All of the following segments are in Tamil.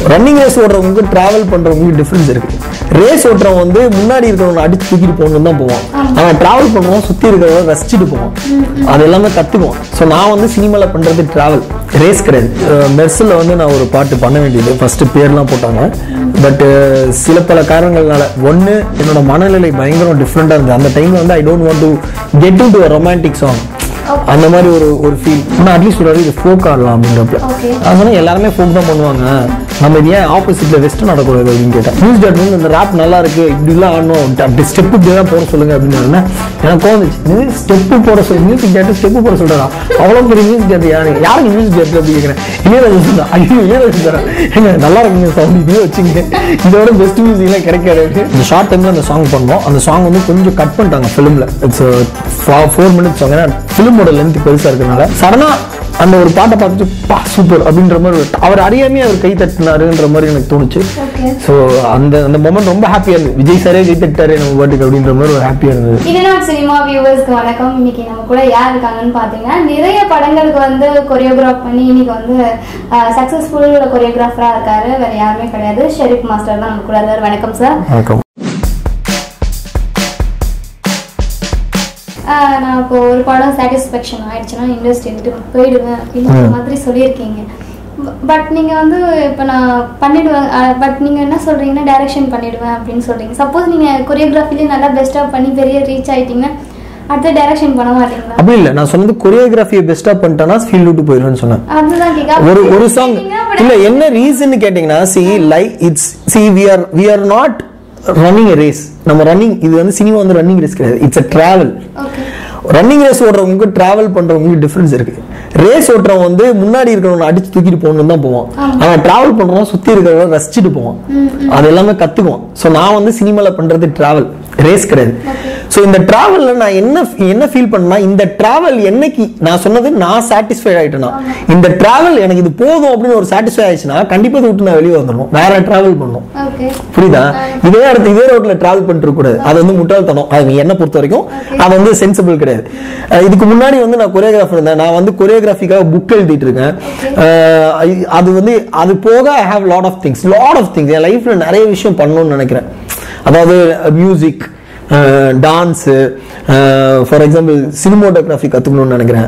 ரன்னிங் ரேஸ் ஓடுறவங்களுக்கு டிராவல் பண்றவங்களுக்கு டிஃபரன்ஸ் இருக்கு ரேஸ் ஓட்டுறவங்க வந்து முன்னாடி இருக்கிறவங்க அடிச்சு தூக்கிட்டு போகணும்னு தான் போவான் ஆனா டிராவல் பண்ணுவோம் சுத்தி இருக்கிறவங்க ரசிச்சுட்டு போவோம் அது எல்லாமே கத்துக்குவோம் ஸோ நான் வந்து சினிமால பண்றது டிராவல் ரேஸ் கிடையாது மெர்சில் வந்து நான் ஒரு பாட்டு பண்ண வேண்டியது ஃபர்ஸ்ட் பேர்லாம் போட்டாங்க பட் சில பல காரணங்கள்னால ஒன்று என்னோட மனநிலை பயங்கரம் டிஃப்ரெண்டாக இருந்தது அந்த டைம்ல வந்து I don't want to get into romantic song அந்த மாதிரி ஒரு ஒரு ஃபீல் நான் அட்லீஸ்ட் ஒரு இது ஃபோக் ஆடலாம் அப்படின்றப்ப Okay. நான் சொன்னேன் எல்லாருமே ஃபோக் தான் பண்ணுவாங்க நம்ம இது ஏன் ஆப்போசிட்ல வெஸ்ட் நடக்கூடாது அப்படின்னு கேட்டேன் நியூஸ் டேட் வந்து இந்த ரேப் நல்லா இருக்கு இப்படிலாம் ஆடணும் அப்படி ஸ்டெப் இப்படி தான் போட சொல்லுங்க அப்படின்னு சொன்னேன். எனக்கு தோணுச்சு ஸ்டெப்பு போட சொல்லி மியூசிக் டேட்டு ஸ்டெப்பு போட சொல்றா அவ்வளோ பெரிய மியூசிக் டேட் யாரு யாருக்கு மியூசிக் டேட் அப்படி கேட்குறேன் இளையராஜா சொன்னா ஐயோ இளையராஜா தரேன் எங்க நல்லா இருக்குங்க சவுண்ட் இதே வச்சுங்க இதோட பெஸ்ட் மியூசிக்லாம் கிடைக்காது இந்த ஷார்ட் டைம்ல அந்த சாங் பண்ணோம் அந்த சாங் வந்து கொஞ்சம் கட் பண்ணிட்டாங்க ஃபிலிம்ல இட்ஸ் ஃபோர் மினிட்ஸ் சாங் ஏன்னா ஃபிலிமோட லென்த் பெருசா இருக்கனால சடனா அந்த ஒரு பாட்டை பார்த்துட்டு பா சூப்பர் அப்படின்ற மாதிரி ஒரு- அவர் அறியாமே அவர் கை தட்டினாருன்ற மாதிரி எனக்கு தோணுச்சு ஓகே ஸோ அந்த அந்த மொமெண்ட் ரொம்ப ஹாப்பியா இருந்தது விஜய் சாரே கை தட்டாரு நம்ம பாட்டுக்கு அப்படின்ற மாதிரி ஒரு ஹாப்பியா இருந்தது இதனால் சினிமா வியூவர்ஸ்க்கு வணக்கம் இன்னைக்கு நம்ம கூட யார் இருக்காங்கன்னு பார்த்தீங்கன்னா நிறைய படங்களுக்கு வந்து கொரியோகிராஃப் பண்ணி இன்னைக்கு வந்து சக்ஸஸ்ஃபுல் கொரியோகிராஃபரா இருக்காரு வேற யாருமே கிடையாது ஷெரீப் மாஸ்டர் தான் நம்ம கூட இருக்காரு வணக்கம் சார் வணக்கம் நான் இப்போ ஒரு படம் சாட்டிஸ்ஃபேக்ஷன் ஆயிடுச்சுன்னா இண்டஸ்ட்ரி விட்டு போயிடுவேன் அப்படின்ற மாதிரி சொல்லியிருக்கீங்க பட் நீங்க வந்து இப்போ நான் பண்ணிடுவேன் பட் நீங்க என்ன சொல்றீங்கன்னா டைரக்ஷன் பண்ணிடுவேன் அப்படின்னு சொல்றீங்க சப்போஸ் நீங்க கொரியோகிராஃபிலே நல்லா பெஸ்டா பண்ணி பெரிய ரீச் ஆயிட்டீங்கன்னா அடுத்து டைரக்ஷன் பண்ண மாட்டீங்களா அப்படி இல்லை நான் சொன்னது கொரியோகிராஃபியை பெஸ்ட்டாக பண்ணிட்டேன்னா ஃபீல் விட்டு போயிடுவேன்னு சொன்னேன் அதுதான் கேட்க ஒரு ஒரு சாங் but- இல்ல என்ன ரீசன் கேட்டீங்கன்னா see like it's see we are we are not running race நம்ம ரன்னிங் இது வந்து சினிமா வந்து ரன்னிங் ரேஸ் கிடையாது it's a travel okay running race ஓடுறவங்களுக்கு டிராவல் பண்றவங்களுக்கு டிஃபரன்ஸ் இருக்கு ரேஸ் ஓட்டுறவங்க வந்து முன்னாடி இருக்கிறவங்க அடிச்சு தூக்கிட்டு போகணும்னு தான் போவான் ஆனா டிராவல் பண்றவங்க சுத்தி இருக்கிறவங்க ரசிச்சுட்டு போவான் அது எல்லாமே கத்துக்குவான் ஸோ நான் வந்து சினிமால பண்றது டிராவல் ரேஸ் கிடையாது ஸோ இந்த டிராவல்ல நான் என்ன என்ன ஃபீல் பண்ணா இந்த டிராவல் என்னைக்கு நான் சொன்னது நான் சாட்டிஸ்ஃபை ஆயிட்டேனா இந்த டிராவல் எனக்கு இது போதும் அப்படின்னு ஒரு சாட்டிஸ்ஃபை ஆயிடுச்சுன்னா கண்டிப்பா இதை விட்டு நான் வெளியே வந்துடணும் வேற டிராவல் பண்ணணும் ஓகே புரியுதா இதே இடத்து இதே ரோட்ல டிராவல் பண்ணிட்டு இருக்க கூடாது அது வந்து முட்டாள்தனம் அது என்ன பொறுத்த வரைக்கும் அது வந்து சென்சிபிள் கிடையாது அஹ் இதுக்கு முன்னாடி வந்து நான் கொரியோகிராஃபர் இருந்தேன் நான் வந்து கொரியோகிராஃபிக்காக புக் எழுதிட்டு இருக்கேன் அஹ் அது வந்து அது போக I have lot of things lot of things என் லைஃப்ல நிறைய விஷயம் பண்ணணும்னு நினைக்கிறேன் அதாவது music dance for example cinematography கற்றுக்கணும்னு நினைக்கிறேன்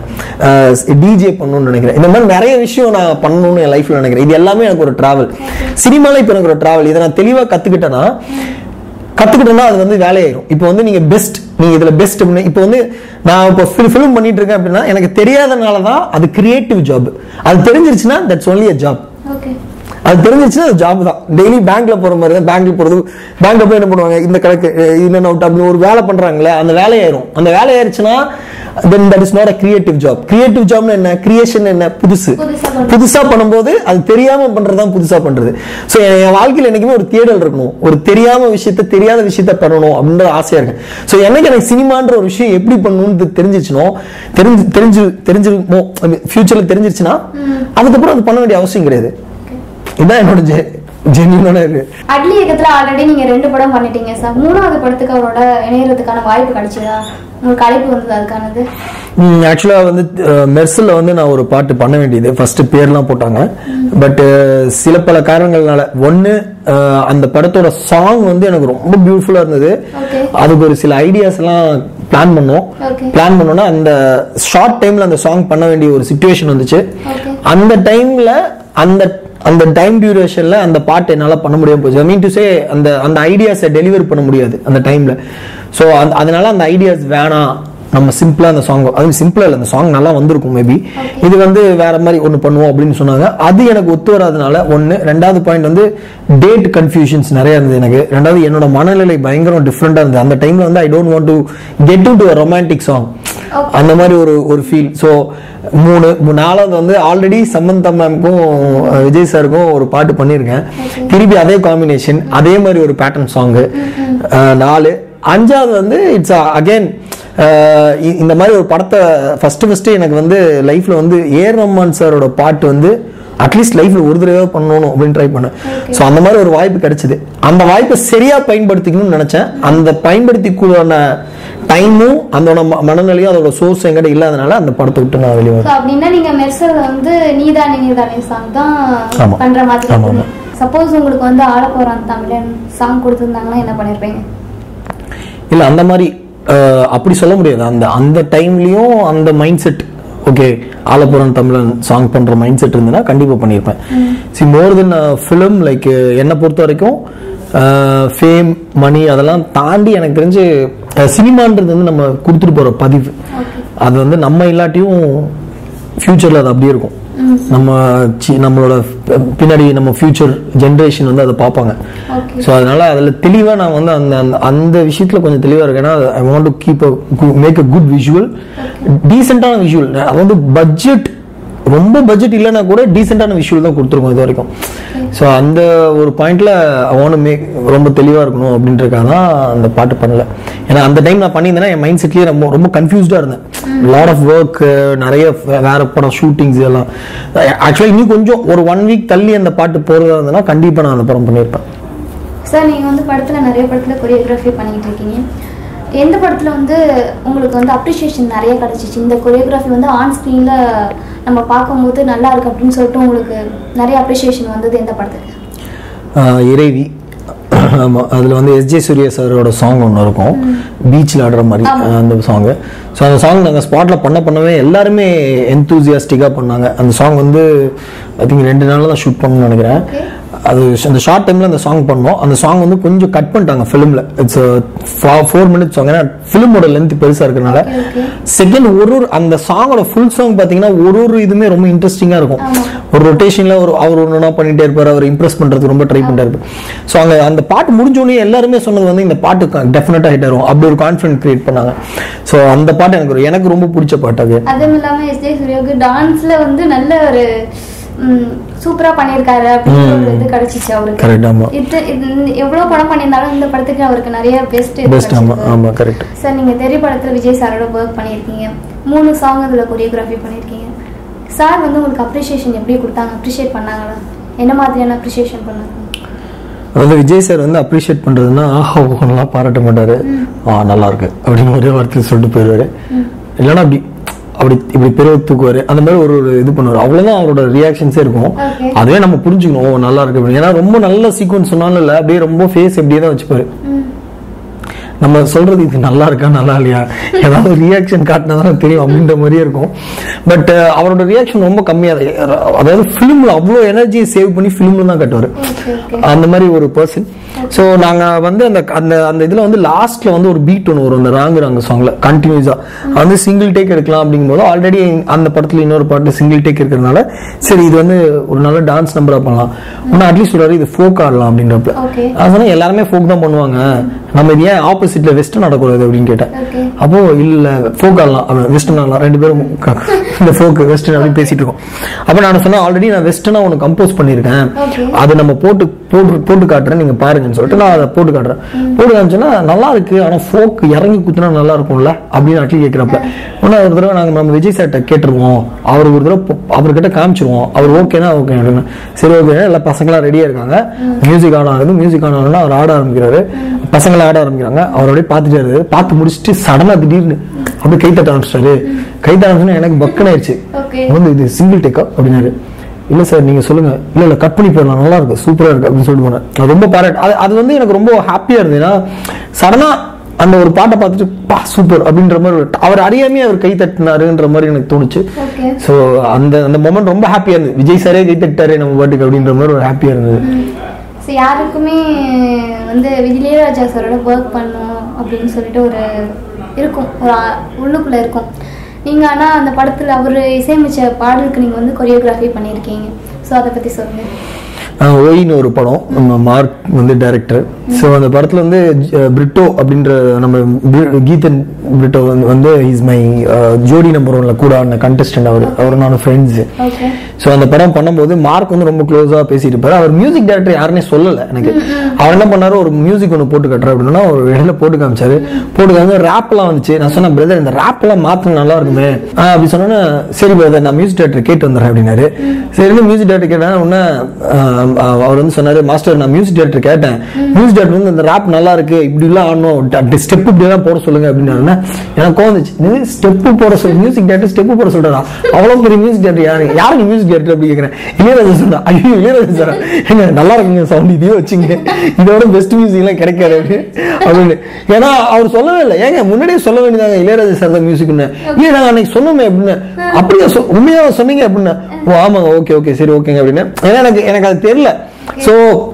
டிஜே பண்ணணும்னு நினைக்கிறேன் இந்த மாதிரி நிறைய விஷயம் நான் பண்ணணும்னு என் லைஃப்பில் நினைக்கிறேன் இது எல்லாமே எனக்கு ஒரு ட்ராவல் சினிமாவில் இப்போ எனக்கு ஒரு ட்ராவல் இதை நான் தெளிவாக கற்றுக்கிட்டேன்னா கத்துக்கிட்டோம்னா அது வந்து வேலையாயிரும் இப்போ வந்து நீங்க பெஸ்ட் நீங்க இதுல பெஸ்ட் இப்போ வந்து நான் இப்போ ஃபிலிம் பண்ணிட்டு இருக்கேன் அப்படின்னா எனக்கு தெரியாதனால தான் அது கிரியேட்டிவ் ஜாப் அது தெரிஞ்சிருச்சுன்னா that's only a job okay அது தெரிஞ்சிருச்சுன்னா அது ஜாப் தான் டெய்லி பேங்க்ல போற மாதிரி தான் பேங்க்ல போறது பேங்க்ல போய் என்ன பண்ணுவாங்க இந்த கணக்கு இன்னும் அவுட் அப்படின்னு ஒரு வேலை பண்றாங்களே அந்த வேலையாயிரும் அந்த வேலையாயிருச்சுன்னா then that is not a creative job creative ஜாப்னு என்ன கிரியேஷன் என்ன புதுசு புதுசா பண்றது. புதுசா பண்ணும்போது அது தெரியாம பண்றது தான் புதுசா பண்றது ஸோ என் வாழ்க்கையில் என்னைக்குமே ஒரு தேடல் இருக்கணும் ஒரு தெரியாம விஷயத்த தெரியாத விஷயத்த பண்ணணும் அப்படின்ற ஆசையா இருக்கு ஸோ என்னைக்கு எனக்கு சினிமான்ற ஒரு விஷயம் எப்படி பண்ணணும்னு தெரிஞ்சிச்சுனோ தெரிஞ்சு தெரிஞ்சு தெரிஞ்சிருமோ ஃபியூச்சர்ல தெரிஞ்சிருச்சுன்னா அதுக்கப்புறம் அது பண்ண வேண்டிய அவசியம் கிடையாது இதான் என்னோட ஜெ ஜென்யூனான இது அட்லி இயக்கத்துல ஆல்ரெடி நீங்க ரெண்டு படம் பண்ணிட்டீங்க சார் மூணாவது படத்துக்கு அவரோட இணையறதுக்கான வாய்ப்பு கிடைச்சதா உங்களுக்கு அழைப்பு வந்தது அதுக்கானது ஆக்சுவலாக வந்து மெர்சல்ல வந்து நான் ஒரு பாட்டு பண்ண வேண்டியது ஃபர்ஸ்ட் பேர்லாம் போட்டாங்க பட் சில பல காரணங்கள்னால ஒன்று அந்த படத்தோட சாங் வந்து எனக்கு ரொம்ப பியூட்டிஃபுல்லாக இருந்தது Okay. அதுக்கு ஒரு சில ஐடியாஸ் எல்லாம் பிளான் பண்ணோம் Okay. பிளான் பண்ணோம்னா அந்த ஷார்ட் டைம்ல அந்த சாங் பண்ண வேண்டிய ஒரு சுச்சுவேஷன் வந்துச்சு Okay. அந்த டைம்ல அந்த அந்த டைம் டியூரேஷன்ல அந்த பாட்டு என்னால பண்ண முடியாம போச்சு மீன் டு சே அந்த அந்த ஐடியாஸை டெலிவர் பண்ண முடியாது அந்த டைம்ல ஸோ அதனால அந்த ஐடியாஸ் வேணாம் நம்ம சிம்பிளா அந்த சாங் அது சிம்பிளா இல்லை அந்த சாங் நல்லா வந்திருக்கும் மேபி இது வந்து வேற மாதிரி ஒன்று பண்ணுவோம் அப்படின்னு சொன்னாங்க அது எனக்கு ஒத்து வராதனால ஒன்று ரெண்டாவது பாயிண்ட் வந்து டேட் கன்ஃபியூஷன்ஸ் நிறைய இருந்தது எனக்கு ரெண்டாவது என்னோட மனநிலை பயங்கரம் டிஃப்ரெண்டா இருந்தது அந்த டைம்ல வந்து I don't want to get to romantic song அந்த மாதிரி ஒரு ஒரு ஃபீல் ஸோ மூணு மூ- நாலாவது வந்து ஆல்ரெடி சமந்தா மேம்க்கும் விஜய் சாருக்கும் ஒரு பாட்டு பண்ணியிருக்கேன் திருப்பி அதே காம்பினேஷன் அதே மாதிரி ஒரு பேட்டர்ன் சாங்கு நாலு அஞ்சாவது வந்து இட்ஸ் அகைன் இந்த மாதிரி ஒரு படத்தை ஃபர்ஸ்ட் ஃபர்ஸ்ட் எனக்கு வந்து லைஃப்ல வந்து ஏர் ரஹ்மான் சாரோட பாட்டு வந்து அட்லீஸ்ட் லைஃப்ல ஒரு தடவை பண்ணணும் அப்படின்னு ட்ரை பண்ணேன் ஸோ அந்த மாதிரி ஒரு வாய்ப்பு கிடைச்சது அந்த வாய்ப்பை சரியா பயன்படுத்திக்கணும்னு நினைச்சேன் அந்த பயன்படுத்திக்கூடான டைமும் அதோட ம- மனநிலையும் அதோட சோர்ஸ் எங்கிட்ட இல்லாதனால அந்த படத்தை விட்டு நான் வெளியே So, அப்படின்னா நீங்க மெர்சல் வந்து நீதானே நீதானே சாங் தான் ஆமா. பண்ற மாதிரி ஆமா, இருக்குது. சப்போஸ் உங்களுக்கு வந்து ஆள போறான் தமிழன் சாங் கொடுத்துருந்தாங்கன்னா என்ன பண்ணிருப்பீங்க இல்ல அந்த மாதிரி அஹ், அப்படி சொல்ல முடியாது அந்த அந்த டைம்லயும் அந்த மைண்ட் செட் ஓகே ஆலப்புறம் தமிழன் சாங் பண்ற மைண்ட் செட் இருந்ததுன்னா கண்டிப்பா பண்ணியிருப்பேன் see more than film like என்னை பொறுத்த வரைக்கும் ஃபேம் மணி அதெல்லாம் தாண்டி எனக்கு தெரிஞ்சு சினிமான்றது வந்து நம்ம கொடுத்துட்டு போற பதிவு அது வந்து நம்ம இல்லாட்டியும் ஃபியூச்சர்ல அது அப்படியே இருக்கும் நம்ம சி- நம்மளோட பின்னாடி நம்ம ஃபியூச்சர் ஜென்ரேஷன் வந்து அதை பார்ப்பாங்க ஓகே ஸோ அதனால அதில் தெளிவாக நான் வந்து அந்த அந்த அந்த விஷயத்தில் கொஞ்சம் தெளிவாக இருக்கேன் ஏன்னா I want to keep make a good visual டீசெண்டான விஷுவல் அது வந்து பட்ஜெட் ரொம்ப பட்ஜெட் இல்லைன்னா கூட டீசெண்டான விஷுவல் தான் கொடுத்துருக்கோம் இது வரைக்கும் ஸோ அந்த ஒரு பாயிண்ட்ல ஐ வாண்ட் மேக் ரொம்ப தெளிவாக இருக்கணும் அப்படின்றக்காக தான் அந்த பாட்டு பண்ணல ஏன்னா அந்த டைம் நான் பண்ணியிருந்தேன்னா என் மைண்ட் செட்லேயே ரொம்ப ரொம்ப கன்ஃபியூஸ்டாக இருந்தேன் லாட் ஆஃப் ஒர்க் நிறைய வே- வேற படம் ஷூட்டிங்ஸ் எல்லாம் ஆக்சுவலாக இன்னும் கொஞ்சம் ஒரு ஒன் வீக் தள்ளி அந்த பாட்டு போகிறதா இருந்ததுன்னா கண்டிப்பாக நான் அந்த படம் பண்ணியிருப்பேன் சார் நீங்க வந்து படத்துல நிறைய படத்துல கொரியோகிராஃபி பண்ணிட்டு இருக்கீங்க எந்த படத்துல வந்து உங்களுக்கு வந்து அப்ரிசியேஷன் நிறைய கிடைச்சிச்சு இந்த கொரியோகிராஃபி வந்து ஆன் ஸ்க்ரீன்ல நம்ம பார்க்கும்போது நல்லா இருக்கு அப்படின்னு சொல்லிட்டு உங்களுக்கு நிறைய அப்ரிசியேஷன் வந்தது எந்த படத்துக்கு ஆஹ் இறைவி ஆமாம் அதில் வந்து எஸ்ஜே சூர்யா சாரோட சாங் ஒன்று இருக்கும் பீச்சில் ஆடுற மாதிரி ஆஹ் அந்த சாங்கு ஸோ அந்த சாங் நாங்கள் ஸ்பாட்டில் பண்ண பண்ணவே எல்லாருமே என்தூசியாஸ்டிக்காக பண்ணாங்க அந்த சாங் வந்து ஐ திங்க் ரெண்டு நாளில் தான் ஷூட் பண்ணணும்னு நினைக்கிறேன் அது அந்த ஷார்ட் டைமில் அந்த சாங் பண்ணோம் அந்த சாங் வந்து கொஞ்சம் கட் பண்ணிட்டாங்க ஃபிலிமில் இட்ஸ் ஃபோர் மினிட்ஸ் சாங் ஏன்னா ஃபிலிமோட லென்த் பெருசாக இருக்கிறனால செகண்ட் ஒரு ஒரு அந்த சாங்கோட ஃபுல் சாங் பார்த்தீங்கன்னா ஒரு ஒரு இதுவுமே ரொம்ப இன்ட்ரெஸ்டிங்காக இருக்கும் ஒரு ரொட்டேஷனில் ஒரு அவர் ஒன்று பண்ணிட்டே இருப்பார் அவர் இம்ப்ரெஸ் பண்ணுறதுக்கு ரொம்ப ட்ரை பண்ணிட்டே இருப்பார் ஸோ அங்கே அந்த பாட்டு முடிஞ்ச உடனே எல்லாருமே சொன்னது வந்து இந்த பாட்டு டெஃபினட்டாக ஹிட் ஆகும் அப்படி ஒரு கான்ஃபிடன்ட் கிரியேட் பண்ணாங்க ஸோ அந்த பாட்டு எனக்கு ஒரு- எனக்கு ரொம்ப பிடிச்ச பாட்டு அது அதுவும் இல்லாம எஸ் ஜே சூர்யாவுக்கு டான்ஸ்ல வந்து நல்ல ஒரு சூப்பரா பண்ணியிருக்காரு அப்படின்னு ஒரு இது கிடைச்சிச்சு அவருக்கு கரெக்ட் ஆமாம் இது இது எவ்வளவு படம் பண்ணியிருந்தாலும் இந்த படத்துக்கு அவருக்கு நிறைய பெஸ்ட் பெஸ்ட் ஆமாம் ஆமாம் கரெக்ட் சார் நீங்க தெரிய படத்துல விஜய் சாரோட ஒர்க் பண்ணியிருக்கீங்க மூணு சாங் அதுல கொரியோகிராஃபி பண்ணியிருக்கீங்க சார் வந்து உங்களுக்கு அப்ரிசியேஷன் எப்படி கொடுத்தாங்க அப்ரிஷியேட் பண்ணாங்களா என்ன மாதிரியான அப்ரிசியேஷன் பண்ணாங்க அதாவது விஜய் சார் வந்து அப்ரிஷியேட் பண்றதுன்னா ஆஹா ஓஹோலாம் பாராட்ட மாட்டாரு ஆ நல்லா இருக்கு அப்படின்னு ஒரே வார்த்தையில் சொல்லிட்டு போயிடுவாரு இல்லைன்னா அப்படி அப்படி இப்படி பெருவை தூக்குவாரு அந்த மாதிரி ஒரு ஒரு இது பண்ணுவார் அவ்வளவுதான் அவரோட ரியாக்ஷன்ஸே இருக்கும் Okay. அதுவே நம்ம புரிஞ்சுக்கணும் ஓ நல்லா இருக்கு அப்படின்னு ஏன்னா ரொம்ப நல்ல சீக்வன்ஸ் சொன்னாலும் இல்லை அப்படியே ரொம்ப ஃபேஸ் எப்படியே தான் வச்சுப்பாரு நம்ம சொல்றது இது நல்லா இருக்கா நல்லா இல்லையா ஏதாவது ரியாக்ஷன் காட்டினா தான் தெரியும் அப்படின்ற மாதிரியே இருக்கும் பட் அவரோட ரியாக்ஷன் ரொம்ப கம்மியாக அதாவது ஃபிலிமில் அவ்வளோ எனர்ஜியை சேவ் பண்ணி ஃபிலிமில் தான் கட்டுவார் ஓகே ஓகே அந்த மாதிரி ஒரு பர்சன் ஸோ நாங்கள் வந்து அந்த அந்த அந்த இதில் வந்து லாஸ்ட்ல வந்து ஒரு பீட் ஒன்று வரும் அந்த ராங்கு ராங்க சாங்ல கண்டினியூஸாக வந்து சிங்கிள் டேக் எடுக்கலாம் அப்படிங்கும்போது ஆல்ரெடி அந்த படத்துல இன்னொரு பாட்டு சிங்கிள் டேக் இருக்கிறதுனால சரி இது வந்து ஒரு நல்ல டான்ஸ் நம்பரா பண்ணலாம் இன்னும் அட்லீஸ்ட் சொல்றாரு இது ஃபோக் ஆடலாம் அப்படின்றப்ப Okay. நான் சொன்னேன் எல்லாருமே ஃபோக் தான் பண்ணுவாங்க நம்ம இது ஏன் ஆப்போசிட்ல வெஸ்டர்ன் நடக்கூடாது அப்படின்னு கேட்டேன் ஓகே அப்போ இல்ல ஃபோக் ஆடலாம் வெஸ்டர்ன் ஆடலாம் ரெண்டு பேரும் க- இந்த ஃபோக் வெஸ்டர்ன் அப்படின்னு பேசிட்டு இருக்கோம் அப்போ நான் சொன்னேன் ஆல்ரெடி நான் வெஸ்டர்னா ஒன்று கம்போஸ் பண்ணியிருக்கேன் Okay. அது நம்ம போட்டு போட்டு போட்டு காட்டுறேன் நீங்க பாருங்கன்னு சொல்லிட்டு நான் அதை போட்டு காட்டுறேன் போட்டு காமிச்சேன்னா நல்லா இருக்கு ஆனா ஃபோக் இறங்கி குத்துனா நல்லா இருக்கும்ல அப்படின்னு அட்லி கேட்கிறப்ப உடனே ஒரு தடவை நாங்க நம்ம விஜய் சார்ட்ட கேட்டுருவோம் அவர் ஒரு தடவை பொ- அவர்கிட்ட காமிச்சிருவோம் அவர் ஓகேனா ஓகே அப்படின்னு சரி ஓகே எல்லா பசங்களாம் ரெடியா இருக்காங்க மியூசிக் ஆன் ஆகுது மியூசிக் ஆன் ஆகுதுன்னா அவர் ஆட ஆரம்பிக்கிறாரு பசங்களை ஆட ஆரம்பிக்கிறாங்க அவர் அப்படியே பார்த்துட்டு இருக்காரு. பார்த்து முடிச்சுட்டு சடனா திடீர்னு அப்படியே கை தட்ட ஆரம்பிச்சிட்டாரு கை தட்ட ஆரம்பிச்சோன்னா எனக்கு பக்கன் ஆயிடுச்சு ஓகே வந்து இது சிங்கிள் டேக்கா அப்படின்னாரு இல்ல சார் நீங்க சொல்லுங்க இல்ல இல்ல கட் பண்ணி போயிடலாம் நல்லா இருக்கு சூப்பரா இருக்கு அப்படின்னு சொல்லிட்டு போனேன் அது ரொம்ப பாராட்டு அது அது வந்து எனக்கு ரொம்ப ஹாப்பியா இருந்தது ஏன்னா சடனா அந்த ஒரு பாட்டை பார்த்துட்டு பா சூப்பர் அப்படின்ற மாதிரி ஒரு- அவர் அறியாமே அவர் கை தட்டினாருன்ற மாதிரி எனக்கு தோணுச்சு ஓகே ஸோ அந்த அந்த மொமெண்ட் ரொம்ப ஹாப்பியா இருந்தது விஜய் சாரே கை தட்டாரு நம்ம பாட்டுக்கு அப்படின்ற மாதிரி ஒரு ஹாப்பியா இருந்தது ஸோ யாருக்குமே வந்து விஜயராஜா சாரோட ஒர்க் பண்ணும் அப்படின்னு சொல்லிட்டு ஒரு இருக்கும் ஒரு ஆ- உள்ளுக்குள்ள இருக்கும் நீங்க ஆனா அந்த படத்துல அவர் இசையமைச்ச பாடலுக்கு நீங்க வந்து கொரியோகிராஃபி பண்ணியிருக்கீங்க ஸோ அதை பத்தி சொல்லுங்க ஆஹ் ஒயின்னு ஒரு படம் நம்ம மார்க் வந்து டைரக்டர் ஸோ அந்த படத்துல வந்து ஜ- பிரிட்டோ அப்படின்ற நம்ம பி- கீதன் பிரிட்டோ வந்து வந்து இஸ் மை ஜோடி நம்பர் ஒன்ல கூட ஆன கண்டஸ்டன்ட் அவர் அவர் நானும் ஃப்ரெண்ட்ஸ் ஓகே ஸோ அந்த படம் பண்ணும்போது மார்க் வந்து ரொம்ப க்ளோஸாக பேசிட்டு இருப்பாரு அவர் மியூசிக் டைரக்டர் யாருன்னே சொல்லலை எனக்கு அவர் என்ன பண்ணாரு ஒரு மியூசிக் ஒன்று போட்டு கட்டுற அப்படின்னா ஒரு இடையில போட்டு காமிச்சாரு போட்டு காமிச்சு ரேப்லாம் வந்துச்சு நான் சொன்னேன் பிரதர் இந்த ரேப்லாம் மாத்திரம் நல்லா இருக்குமே ஆ, அப்படி சொன்னோன்னே சரி பிரதர் நான் மியூசிக் டைரக்டர் கேட்டு வந்துடுறேன் அப்படின்னாரு சரி மியூசிக் டைரக்டர் கேட்டேன் உடனே ஆ, ஆ, அவர் வந்து சொன்னாரு மாஸ்டர் நான் மியூசிக் டைரக்டர் கேட்டேன் மியூசிக் டைரக்டர் வந்து இந்த ரேப் நல்லா இருக்கு இப்படி எல்லாம் ஆடணும் ஸ்டெப் இப்படி எல்லாம் போட சொல்லுங்க அப்படின்னாருன்னா எனக்கு கோந்துச்சு இது ஸ்டெப்பு போட சொல்லி மியூசிக் டேரக்டர் ஸ்டெப்பு போட சொல்றா அவ்வளவு பெரிய மியூசிக் டேரக்டர் யாரு யாருக்கு மியூசிக் டேரக்டர் அப்படி கேட்கறேன் இளையராஜா சொல்றா ஐயோ இளையராஜா சார் எங்க நல்லா இருக்குங்க சவுண்ட் இதையும் வச்சுங்க இதோட பெஸ்ட் மியூசிக் எல்லாம் கிடைக்காது அப்படி அப்படின்னு ஏன்னா அவர் சொல்லவே இல்லை ஏங்க முன்னாடியே சொல்ல வேண்டியதாங்க இளையராஜா சார் தான் மியூசிக்னு இல்லையா நாங்க அன்னைக்கு சொன்னோமே அப்படின்னு அப்படியே சொ- உண்மையா சொன்னீங்க அப்படின்னு ஓ ஆமாங்க ஓகே ஓகே சரி ஓகேங்க அப்படின்னு ஏன்னா எனக்கு எனக்கு அது தெரியல ஸோ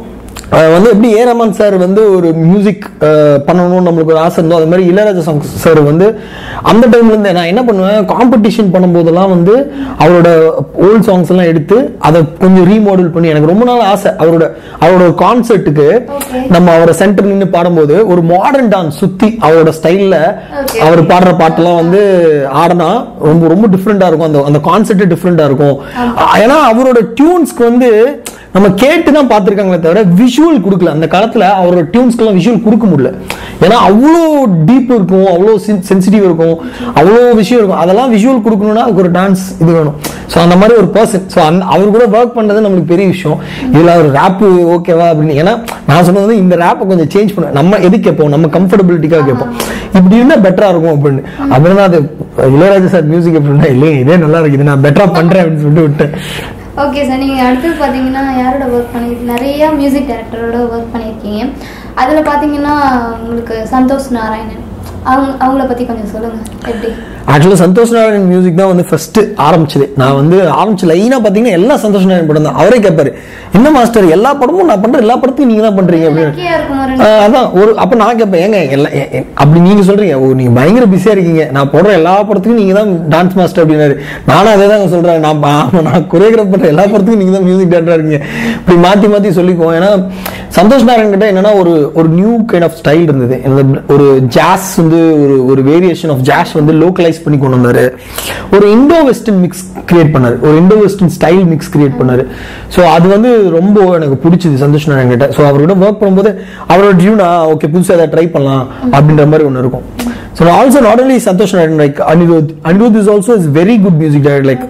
வந்து எப்படி ஏ ரமான் சார் வந்து ஒரு மியூசிக் பண்ணணும்னு நம்மளுக்கு ஒரு ஆசை இருந்தோ அது மாதிரி இளையராஜா சாங் சார் வந்து அந்த டைம்ல இருந்து நான் என்ன பண்ணுவேன் காம்படிஷன் பண்ணும்போதெல்லாம் வந்து அவரோட ஓல்ட் சாங்ஸ் எல்லாம் எடுத்து அதை கொஞ்சம் ரீமாடல் பண்ணி எனக்கு ரொம்ப நாள் ஆசை அவரோட அவரோட ஒரு கான்சர்ட்டுக்கு Okay. நம்ம அவரை சென்டர் நின்று பாடும்போது ஒரு மாடர்ன் டான்ஸ் சுத்தி அவரோட ஸ்டைல்ல Okay. அவர் பாடுற பாட்டெல்லாம் வந்து ஆடினா ரொம்ப ரொம்ப டிஃப்ரெண்டா இருக்கும் அந்த அந்த கான்செப்ட் டிஃப்ரெண்டா இருக்கும் ஏன்னா அவரோட டியூன்ஸ்க்கு வந்து நம்ம கேட்டு தான் பார்த்துருக்காங்களே தவிர விஷுவல் கொடுக்கல அந்த காலத்துல அவரோட டியூன்ஸ்க்கெல்லாம் விஷுவல் கொடுக்க முடியல ஏன்னா அவ்வளோ டீப் இருக்கும் அவ்வளோ சென்சிட்டிவ் இருக்கும் அவ்வளோ விஷயம் இருக்கும் அதெல்லாம் விஷுவல் கொடுக்கணும்னா அதுக்கு ஒரு டான்ஸ் இது வேணும் ஸோ அந்த மாதிரி ஒரு பர்சன் ஸோ அந்த அவர் கூட ஒர்க் பண்ணது நம்மளுக்கு பெரிய விஷயம் இதில் ஒரு ரேப்பு ஓகேவா அப்படின்னு ஏன்னா நான் சொன்னது வந்து இந்த ரேப்பை கொஞ்சம் சேஞ்ச் பண்ண நம்ம எது கேட்போம் நம்ம கம்ஃபர்டபிலிட்டிக்காக கேட்போம் இப்படி இருந்தா பெட்டரா இருக்கும் அப்படின்னு அப்படின்னா அது இளையராஜா சார் மியூசிக் அப்படின்னா இல்லையே இதே நல்லா இருக்குது நான் பெட்டரா பண்றேன் அப்படின்னு சொல்லிட்டு விட்டேன் ஓகே சார் நீங்கள் அடுத்தது பார்த்தீங்கன்னா யாரோட ஒர்க் பண்ணி நிறைய மியூசிக் டைரக்டரோட ஒர்க் பண்ணியிருக்கீங்க அதில் பார்த்தீங்கன்னா உங்களுக்கு சந்தோஷ் நாராயணன் அவங்க அவங்கள பற்றி கொஞ்சம் சொல்லுங்கள் எப்படி ஆக்சுவலாக சந்தோஷ் நாராயணன் மியூசிக் தான் வந்து ஃபர்ஸ்ட் ஆரம்பிச்சது நான் வந்து ஆரம்பிச்சு லைனா பார்த்தீங்கன்னா எல்லா சந்தோஷ் நாராயணன் படம் தான் அவரே கேட்பாரு என்ன மாஸ்டர் எல்லா படமும் நான் பண்ற எல்லா படத்தையும் நீங்க தான் பண்றீங்க அப்படின்னு லக்கியாக இருக்கணும் ரெண்டு ஆஹ் அதான் ஒரு அப்ப நான் கேட்பேன் ஏங்க எல்லாம் எ- எ- அப்படி நீங்க சொல்றீங்க ஓ நீங்க பயங்கர பிஸியா இருக்கீங்க நான் போடுற எல்லா படத்துக்கும் நீங்க தான் டான்ஸ் மாஸ்டர் அப்படின்னாரு நானும் அதே தான் சொல்றேன் நான் பா- ஆமா, நான் கொரியோகிராஃப் பண்ற எல்லா படத்துக்கும் நீங்க தான் மியூசிக் டேரக்டரா இருக்கீங்க இப்படி மாத்தி மாத்தி சொல்லிக்குவோம் ஏன்னா சந்தோஷ் நாராயண் கிட்ட என்னன்னா ஒரு ஒரு நியூ கைண்ட் ஆஃப் ஸ்டைல் இருந்தது இந்த ஒரு ஜாஸ் வந்து ஒரு ஒரு வேரியேஷன் ஆஃப் ஜாஸ் வந்து லோக்கலைஸ் பண்ணி கொண்டு வந்தாரு ஒரு இண்டோ வெஸ்டர்ன் மிக்ஸ் கிரியேட் பண்ணாரு ஒரு Indo western style mix create பண்ணாரு ஸோ அது வந்து ரொம்ப எனக்கு பிடிச்சது சந்தோஷ் நாராயண் கிட்ட ஸோ அவரோட ஒர்க் பண்ணும்போது அவரோட டியூனா ஓகே புதுசாக ஏதாவது ட்ரை பண்ணலாம் அப்படின்ற மாதிரி ஒன்று இருக்கும் so also not only Santhosh Narayan like Anirudh Anirudh is also is very good music director like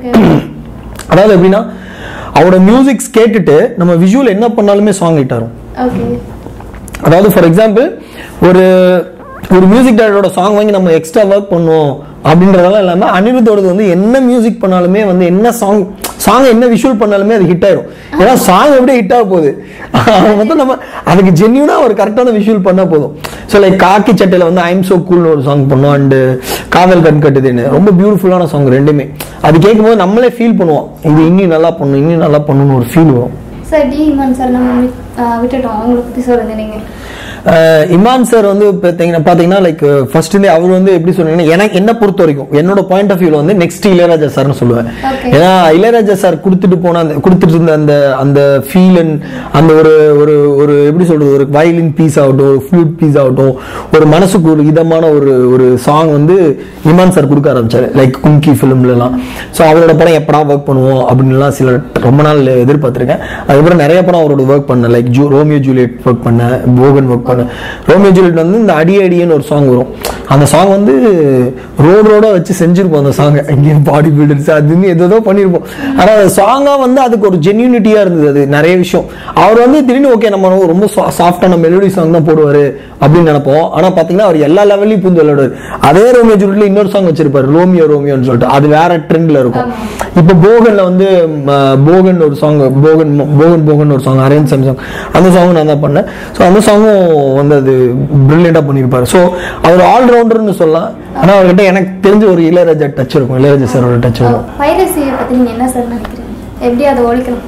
அதாவது எப்படின்னா அவரோட மியூசிக்ஸ் கேட்டுட்டு நம்ம விஷுவல் என்ன பண்ணாலுமே சாங் ஹிட் ஆகும் ஓகே அதாவது ஃபார் எக்ஸாம்பிள் ஒரு ஒரு மியூசிக் டைரக்டரோட சாங் வாங்கி நம்ம எக்ஸ்ட்ரா ஒர்க் பண்ணுவோம் அப்படின்றதெல்லாம் இல்லாம அனிருத்தோடது வந்து என்ன மியூசிக் பண்ணாலுமே வந்து என்ன சாங் சாங் என்ன விஷுவல் பண்ணாலுமே அது ஹிட் ஆயிரும் ஏன்னா சாங் எப்படி ஹிட் ஆக போகுது அவன் வந்து நம்ம அதுக்கு ஜென்யூனா ஒரு கரெக்டான விஷுவல் பண்ணா போதும் ஸோ லைக் காக்கி சட்டையில வந்து ஐம் சோ கூல்னு ஒரு சாங் பண்ணோம் அண்டு காதல் கண் கட்டுதுன்னு ரொம்ப பியூட்டிஃபுல்லான சாங் ரெண்டுமே அது கேட்கும்போது நம்மளே ஃபீல் பண்ணுவோம் இது இன்னும் நல்லா பண்ணும் இன்னும் நல்லா பண்ணணும்னு ஒரு ஃபீல் வரும் சார் டி இமான் சார் நம்ம விட்- ஆஹ் விட்டுட்டோம் அவங்கள பற்றி சொல்லுங்க நீங்கள் அஹ் இமான் சார் வந்து பார்த்தீங்கன்னா பார்த்தீங்கன்னா லைக் ஃபர்ஸ்ட் அவர் வந்து எப்படி சொன்னீங்கன்னா எனக்கு என்ன பொறுத்த வரைக்கும் என்னோட பாயிண்ட் ஆஃப் வியூல வந்து நெக்ஸ்ட் இளையராஜா சார்னு சொல்லுவேன் Okay. ஏன்னா இளையராஜா சார் கொடுத்துட்டு போன அந்த கொடுத்துட்டு இருந்த அந்த அந்த ஃபீல் அண்ட் அந்த ஒரு ஒரு ஒரு எப்படி சொல்றது ஒரு வயலின் பீஸ் ஆகட்டும் ஒரு ஃப்ளூட் பீஸ் ஆகட்டும் ஒரு மனசுக்கு ஒரு இதமான ஒரு ஒரு சாங் வந்து இமான் சார் கொடுக்க ஆரம்பிச்சாரு லைக் கும்கி ஃபிலிம்லலாம் ஸோ அவரோட படம் எப்படா ஒர்க் பண்ணுவோம் அப்படின்லாம் சில ரொம்ப நாள் எதிர்பார்த்திருக்கேன் அதுக்கப்புறம் நிறைய படம் அவரோட ஒர்க் பண்ணேன் லைக் ஜூ ரோமியோ ஜூலியட் ஒர்க் பண்ணேன் போகன் ஒர்க் பண்ணேன் ரோமியோ ஜூலியட் வந்து இந்த அடி அடின்னு ஒரு சாங் வரும் அந்த சாங் வந்து ரோடு ரோட வச்சு செஞ்சிருப்போம் அந்த சாங்கை இங்கேயும் பாடி பில்டர்ஸ் அதுன்னு ஏதோ பண்ணியிருப்போம் ஆனால் அந்த சாங்காக வந்து அதுக்கு ஒரு ஜென்யூனிட்டியாக இருந்தது அது நிறைய விஷயம் அவர் வந்து திடீர்னு ஓகே நம்ம ரொம்ப சாஃப்டான மெலோடி சாங் தான் போடுவார் அப்படின்னு நினைப்போம் ஆனால் பார்த்தீங்கன்னா அவர் எல்லா லெவல்லையும் புந்து விளையாடுவார் அதே ரோமியோ ஜூலியட்ல இன்னொரு சாங் வச்சிருப்பாரு ரோமியோ ரோமியோன்னு சொல்லிட்டு அது வேற ட்ரெண்ட்ல இருக்கும் இப்போ போகன்ல வந்து ம, போகன் ஒரு சாங் போகன் போகன் போகன் ஒரு சாங் அரேஞ்ச் சாங் அந்த சாங் நான் தான் பண்ணேன் ஸோ அந்த சாங்கும் வந்து அது பிரில்லியண்டாக பண்ணியிருப்பாரு ஸோ அவர் ஆல்ரவுண்டர்னு சொல்லலாம் ஆனால் அவர்கிட்ட எனக்கு தெரிஞ்ச ஒரு இளையராஜா டச் இருக்கும் இளையராஜா சாரோட டச் இருக்கும் பைரசியை பற்றி நீங்கள் என்ன சார் நினைக்கிறீங்க எப்படி அதை ஒழிக்கலாம்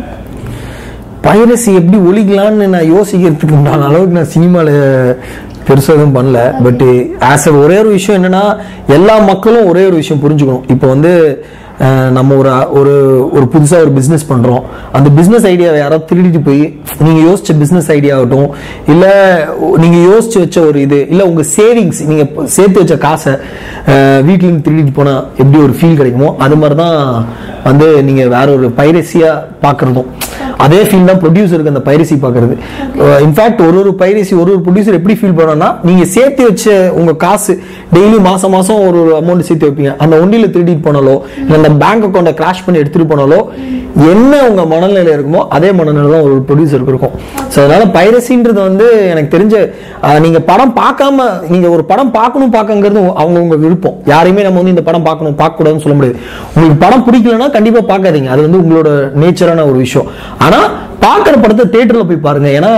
பைரசி எப்படி ஒழிக்கலாம்னு நான் யோசிக்கிறதுக்கு உண்டான அளவுக்கு நான் சினிமாவில் பெருசாக எதுவும் பண்ணல பட் ஆஸ் அ ஒரே ஒரு விஷயம் என்னன்னா எல்லா மக்களும் ஒரே ஒரு விஷயம் புரிஞ்சுக்கணும் இப்போ வந்து அஹ், நம்ம ஒரு ஒரு ஒரு புதுசாக ஒரு பிஸ்னஸ் பண்ணுறோம் அந்த பிஸ்னஸ் ஐடியாவை யாராவது திருடிட்டு போய் நீங்கள் யோசிச்ச பிஸ்னஸ் ஐடியா ஆகட்டும் இல்லை நீங்கள் யோசிச்சு வச்ச ஒரு இது இல்லை உங்கள் சேவிங்ஸ் நீங்கள் சேர்த்து வச்ச காசை அஹ், வீட்டிலேருந்து திருடிட்டு போனால் எப்படி ஒரு ஃபீல் கிடைக்குமோ அது மாதிரி தான் வந்து நீங்கள் வேற ஒரு பைரசியாக பார்க்குறதும் அதே ஃபீல் தான் ப்ரொடியூசருக்கு அந்த பைரசி பார்க்கறது இன்ஃபேக்ட் ஒரு ஒரு பைரசி ஒரு ஒரு ப்ரொடியூசர் எப்படி ஃபீல் பண்ணோம்னா நீங்க சேர்த்து வச்ச உங்க காசு டெய்லி மாசம் மாசம் ஒரு ஒரு அமௌண்ட் சேர்த்து வைப்பீங்க அந்த ஒண்டியில திருடிட்டு போனாலோ இல்ல அந்த பேங்க் அக்கௌண்ட்டை கிராஷ் பண்ணி எடுத்துட்டு போனாலோ என்ன உங்க மனநிலை இருக்குமோ அதே மனநிலை தான் ஒரு ப்ரொடியூசருக்கு இருக்கும் ஸோ அதனால பைரசின்றது வந்து எனக்கு தெரிஞ்ச அஹ், நீங்க படம் பார்க்காம நீங்க ஒரு படம் பார்க்கணும் பார்க்கங்கிறது அவங்கவுங்க விருப்பம் யாரையுமே நம்ம வந்து இந்த படம் பார்க்கணும் பார்க்க கூடாதுன்னு சொல்ல முடியாது உங்களுக்கு படம் பிடிக்கலன்னா கண்டிப்பா பார்க்காதீங்க அது வந்து உங்களோட நேச்சரான ஒரு விஷயம் ஆனா பார்க்குற படத்தை தேட்டர்ல போய் பாருங்க ஏன்னா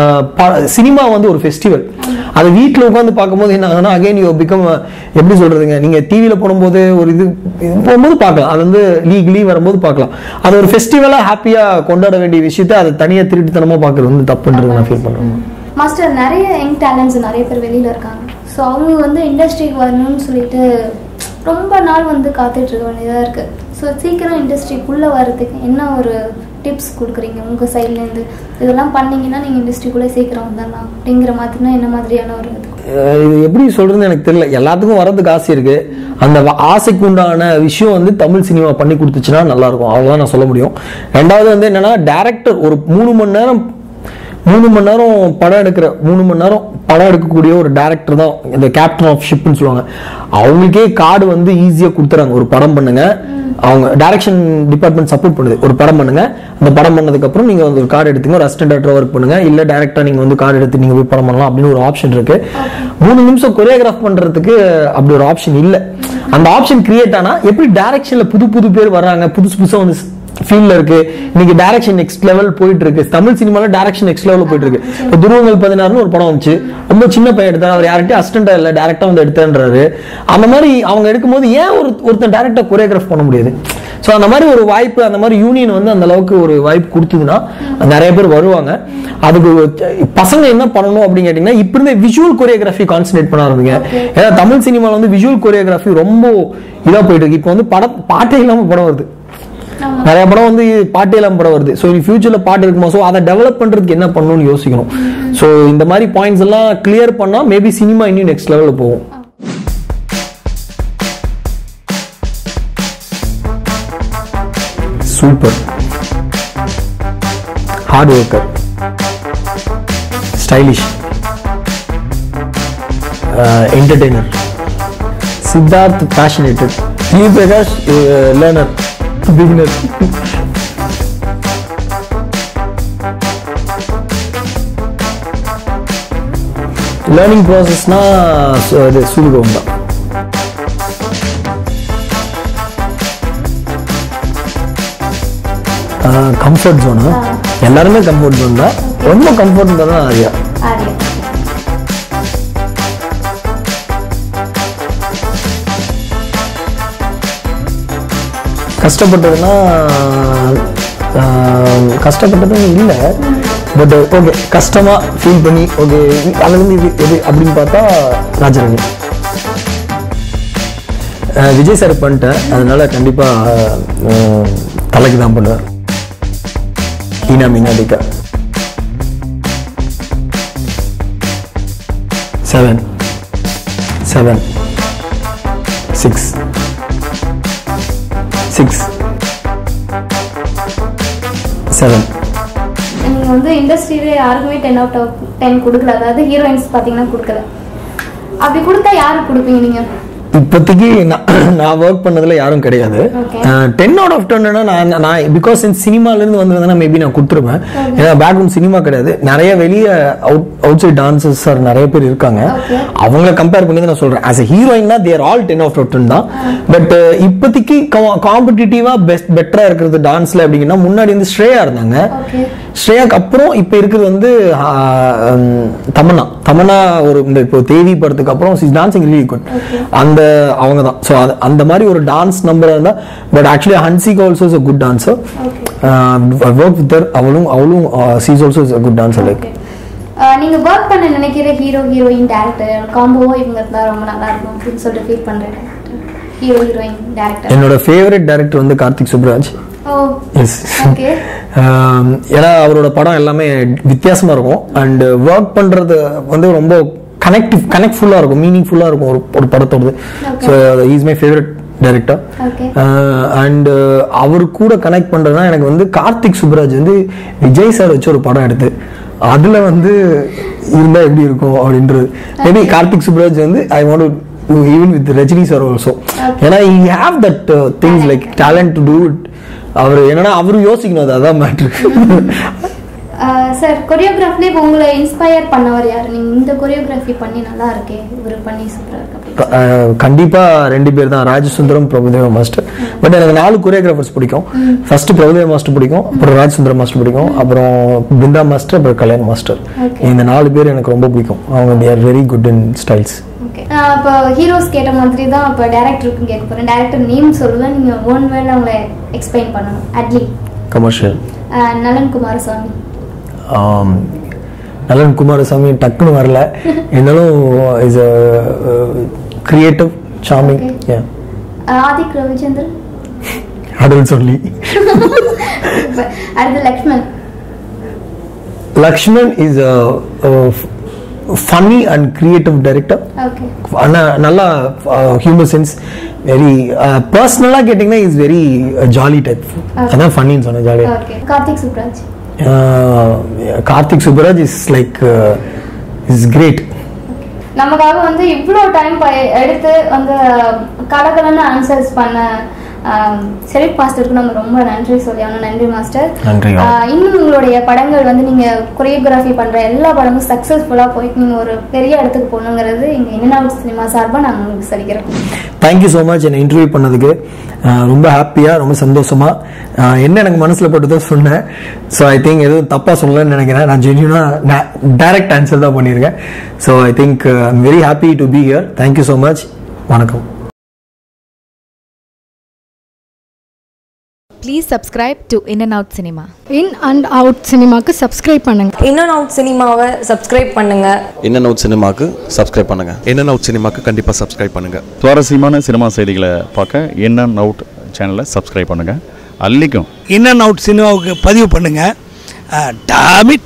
சினிமா வந்து ஒரு ஃபெஸ்டிவல் அது வீட்டில் உட்காந்து பார்க்கும்போது என்ன ஆகுதுன்னா அகைன் யூ பிகம் எப்படி சொல்றதுங்க நீங்க டிவியில போடும்போது ஒரு இது இது போகும்போது பார்க்கலாம் அது வந்து லீக்லி வரும்போது பார்க்கலாம் அது ஒரு ஃபெஸ்டிவலா ஹாப்பியா கொண்டாட வேண்டிய விஷயத்த அதை தனியா திருட்டுத்தனமா பார்க்கறது வந்து தப்புன்றது நான் ஃபீல் பண்றேன் மாஸ்டர் நிறைய யங் டேலண்ட்ஸ் நிறைய பேர் வெளியில இருக்காங்க ஸோ அவங்க வந்து இண்டஸ்ட்ரிக்கு வரணும்னு சொல்லிட்டு ரொம்ப நாள் வந்து காத்துட்டு இருக்க வேண்டியதாக இருக்கு ஸோ சீக்கிரம் இண்டஸ்ட்ரிக்குள்ளே வர்றதுக்கு என்ன ஒரு டிப்ஸ் கொடுக்குறீங்க உங்கள் சைட்லேருந்து இதெல்லாம் பண்ணீங்கன்னா நீங்கள் இண்டஸ்ட்ரிக்குள்ளே சீக்கிரம் வந்துடலாம் அப்படிங்கிற மாதிரினா என்ன மாதிரியான ஒரு இது அஹ் இது எப்படி சொல்றதுன்னு எனக்கு தெரியல எல்லாத்துக்கும் வரதுக்கு ஆசை இருக்கு அந்த வ- ஆசைக்கு உண்டான விஷயம் வந்து தமிழ் சினிமா பண்ணி கொடுத்துச்சுன்னா நல்லா இருக்கும் அவ்வளவுதான் நான் சொல்ல முடியும் ரெண்டாவது வந்து என்னன்னா டேரக்டர் ஒரு மூணு மணி நேரம் மூணு மணி நேரம் படம் எடுக்கிற மூணு மணி நேரம் படம் எடுக்கக்கூடிய ஒரு டேரக்டர் தான் இந்த கேப்டன் ஆஃப் ஷிப்னு சொல்லுவாங்க அவங்களுக்கே கார்டு வந்து ஈஸியாக கொடுத்துறாங்க ஒரு படம் பண்ணுங்க அவங்க டைரக்ஷன் டிபார்ட்மெண்ட் சப்போர்ட் பண்ணுது ஒரு படம் பண்ணுங்க அந்த படம் பண்ணதுக்கு அப்புறம் நீங்க வந்து ஒரு கார்டு எடுத்துங்க ஒரு அசிஸ்டன்ட் டேரக்டர் ஒர்க் பண்ணுங்க இல்ல டேரக்டா நீங்க வந்து கார்டு எடுத்து நீங்க போய் படம் பண்ணலாம் அப்படின்னு ஒரு ஆப்ஷன் இருக்கு மூணு நிமிஷம் கொரியோகிராஃப் பண்றதுக்கு அப்படி ஒரு ஆப்ஷன் இல்ல அந்த ஆப்ஷன் கிரியேட் ஆனா எப்படி டைரக்ஷன்ல புது புது பேர் வர்றாங்க புதுசு புதுசா வந்து ஃபீல்ட்ல இருக்கு இன்னைக்கு டைரக்ஷன் நெக்ஸ்ட் லெவல் போயிட்டு இருக்கு தமிழ் சினிமால டைரக்ஷன் நெக்ஸ்ட் லெவல் போயிட்டு இருக்கு இப்போ துருவங்கள் பதினாறுனு ஒரு படம் வந்துச்சு ரொம்ப சின்ன பையன் எடுத்தார் அவர் யார்கிட்டயும் அசிஸ்டன்டா இல்ல டேரக்டா வந்து எடுத்தேன்றாரு அந்த மாதிரி அவங்க எடுக்கும்போது ஏன் ஒரு ஒருத்தன் டேரக்டா கொரியோகிராஃப் பண்ண முடியாது ஸோ அந்த மாதிரி ஒரு வாய்ப்பு அந்த மாதிரி யூனியன் வந்து அந்த அளவுக்கு ஒரு வாய்ப்பு கொடுத்ததுன்னா நிறைய பேர் வருவாங்க அதுக்கு ஒரு- பசங்க என்ன பண்ணணும் அப்படின்னு கேட்டீங்கன்னா இப்ப இருந்த விஷுவல் கொரியோகிராஃபி கான்சென்ட்ரேட் பண்ண ஆரம்பிங்க ஏன்னா தமிழ் சினிமால வந்து விஷுவல் கொரியோகிராஃபி ரொம்ப இதா போயிட்டு இருக்கு இப்போ வந்து படம் பாட்டே இல்லாம படம் வருது நிறைய படம் வந்து பாட்டு இல்லாம படம் வருது ஸோ இனி ஃபியூச்சர்ல பாட்டு இருக்குமா ஸோ அதை டெவலப் பண்றதுக்கு என்ன பண்ணணும்னு யோசிக்கணும் ஸோ இந்த மாதிரி பாயிண்ட்ஸ் எல்லாம் கிளியர் பண்ணா மேபி சினிமா இன்னும் நெக்ஸ்ட் லெவல்ல போகும் super hard worker stylish entertainer Siddharth passionated Sri Prakash learner beginner learning ப்ராசஸ்னா இது சூழ்கம் தான் கம்ஃபர்ட் ஜோனா எல்லாருமே கம்ஃபர்ட் ஜோன் தான் ரொம்ப கம்ஃபர்ட் தான் ஆரியா ஆரியா கஷ்டப்பட்டதுன்னா ஆஹ், கஷ்டப்பட்டதும் இல்லை பட் ஓகே கஷ்டமா ஃபீல் பண்ணி ஓகே அதுல இருந்து இது எது அப்படின்னு பார்த்தா ராஜரவி ஆஹ், விஜய் சார் பண்ணிட்டேன் அதனால கண்டிப்பா ஆஹ், தலைக்கு தான் பண்ணுவேன் ஈனா மீனாடிக்கா seven seven six six seven நீங்கள் வந்து இண்டஸ்ட்ரியில யாருக்குமே டென் அவுட் ஆஃப் டென் கொடுக்கல அதாவது ஹீரோயின்ஸ் பார்த்தீங்கன்னா கொடுக்கல அப்படி கொடுத்தா யாருக்கு கொடுப்பீங்க நீங்கள் இப்போதைக்கு நான் நான் ஒர்க் பண்ணதுல யாரும் கிடையாது Okay. டென் அவுட் ஆஃப் டென்னா நான் நான் பிகாஸ் சினிமால இருந்து வந்திருந்தேன்னா மேபி நான் கொடுத்துருவேன் ஏன்னா பேக்ரவுண்ட் சினிமா கிடையாது நிறைய வெளியே out outside dancers sir நிறைய பேர் இருக்காங்க Okay. அவங்கள கம்பேர் பண்ணி தான் நான் சொல்றேன் ஆஸ் எ ஹீரோயின்னா there all ten of ten தான் பட் இப்போதைக்கு காம்படிட்டிவா பெஸ்ட் பெட்டரா இருக்கிறது டான்ஸ்ல அப்படிங்கன்னா முன்னாடி வந்து ஸ்ரேயா இருந்தாங்க ஓகே ஸ்ரேயாக்கு அப்புறம் இப்போ இருக்கிறது வந்து ஆ, ம், தமன்னா தமன்னா ஒரு இந்த இப்போ தேவி படத்துக்கு அப்புறம் சி டான்சிங் ரிலி குட் அந்த அவங்க தான் ஸோ அந்த மாதிரி ஒரு டான்ஸ் நம்பர் இருந்தா but actually Hansika also is a good dancer work with அவளும் அவளும் she's also is a good dancer like okay நீங்கள் ஒர்க் பண்ண நினைக்கிற ஹீரோ ஹீரோயின் டேரக்டர் காம்போவா இவங்க இருந்தால் ரொம்ப நல்லா இருக்கும் அப்படின்னு சொல்லிட்டு ஃபீல் பண்ணுறேன் ஹீரோ ஹீரோயின் டேரக்டர் என்னோட ஃபேவரட் டைரக்டர் வந்து Karthik Subbaraj oh yes okay ஏன்னா அவரோட படம் எல்லாமே வித்தியாசமா இருக்கும் அண்ட் ஒர்க் பண்றது வந்து ரொம்ப கனெக்டிவ் கனெக்ட்ஃபுல்லா இருக்கும் மீனிங்ஃபுல்லா இருக்கும் ஒரு ஒரு படத்தோடது so is my favourite director Okay. And அவர் கூட கனெக்ட் பண்றதுனா எனக்கு வந்து கார்த்திக் சுப்ராஜ் வந்து விஜய் சார் வச்சு ஒரு படம் எடுத்து அதுல வந்து இருந்தா எப்படி இருக்கும் அப்படின்றது மேபி கார்த்திக் சுப்ராஜ் வந்து I want even with Rajini sir also ஏன்னா he have that things like talent to do it அவர் என்னன்னா அவரு யோசிக்கணும் அது அதான் மேட்ரு சார் கொரியோகிராஃபிலே இப்போ உங்களை இன்ஸ்பயர் பண்ணவர் யார் நீங்க இந்த கொரியோகிராஃபி பண்ணி நல்லா இருக்கே இவர் பண்ணி சூப்பரா இருக்கு அப்படி அஹ் கண்டிப்பா ரெண்டு பேர் தான் ராஜசுந்தரம் பிரபுதேவ மாஸ்டர் பட் எனக்கு நாலு கொரியோகிராஃபர்ஸ் பிடிக்கும் ஃபர்ஸ்ட் பிரபுதேவ மாஸ்டர் பிடிக்கும் அப்புறம் ராஜசுந்தரம் மாஸ்டர் பிடிக்கும் அப்புறம் பிருந்தா மாஸ்டர் அப்புறம் கல்யாண் மாஸ்டர் Okay. இந்த நாலு பேர் எனக்கு ரொம்ப பிடிக்கும் அவங்க they are very good in styles okay நான் இப்போ ஹீரோஸ் கேட்ட மாதிரி தான் இப்போ டேரக்டருக்கும் கேட்க போகிறேன் டேரக்டர் நேம் சொல்லுவேன் நீங்கள் ஓன் வேர்டில் அவங்கள எக்ஸ்பிளைன் பண்ணணும் அட்லி கமர்ஷியல் நலன் குமாரசாமி நலன் குமாரசாமி டக்குன்னு வரல இருந்தாலும் is a creative charming Okay. Adhik Ravichandran Atlee சொல்லி இப்ப அடுத்து Lakshman Lakshman is funny and creative director okay ஆனா நல்லா ஹியூமர் சென்ஸ் வெரி பர்சனலாக கேட்டிங்கன்னா இஸ் வெரி ஜாலி டைப் அதான் ஃபன்னின்னு சொன்னேன் ஜாலியாக okay Karthik Subbaraj Karthik Subbaraj is like is great நமக்காக வந்து இவ்வளோ டைம் எடுத்து வந்து கலகலன்னு ஆன்சர்ஸ் பண்ண செலிட் மாஸ்டருக்கு நம்ம ரொம்ப நன்றி சொல்லி ஆகணும் நன்றி மாஸ்டர் நன்றி. ஆஹ் இன்னும் உங்களுடைய படங்கள் வந்து நீங்க கொரியோகிராஃபி பண்ற எல்லா படமும் சக்சஸ்ஃபுல்லா போயிட்டு நீங்க ஒரு பெரிய இடத்துக்கு போகணுங்கிறது எங்க இன் சினிமா சார்பா நாங்க உங்களுக்கு சொல்லிக்கிறோம் தேங்க்யூ ஸோ மச் என்னை இன்டர்வியூ பண்ணதுக்கு அஹ், ரொம்ப ஹாப்பியாக ரொம்ப சந்தோஷமா அஹ், என்ன எனக்கு மனசில் பட்டதோ சொன்னேன் ஸோ ஐ திங்க் எதுவும் தப்பாக சொல்லலன்னு நினைக்கிறேன் நான் ஜென்யூனாக டைரக்ட் ஆன்சர் தான் பண்ணியிருக்கேன் so I think I'm very happy to be here thank you so much வணக்கம் Please subscribe to In and Out Cinema. In and out சினிமாக்கு சப்ஸ்கிரைப் பண்ணுங்க இன் அண்ட் அவுட் சினிமாவை சப்ஸ்கிரைப் பண்ணுங்க இன் அண்ட் அவுட் சினிமாக்கு சப்ஸ்கிரைப் பண்ணுங்கள் இன் அண்ட் அவுட் சினிமாக்கு கண்டிப்பாக சப்ஸ்கிரைப் பண்ணுங்கள் சுவாரஸ்யமான சினிமா செய்திகளை பார்க்க இன் அண்ட் அவுட் சேனலை சப்ஸ்கிரைப் பண்ணுங்கள் அல்லிக்கும் இன் அண்ட் அவுட் சினிமாவுக்கு பதிவு பண்ணுங்க டாமிட்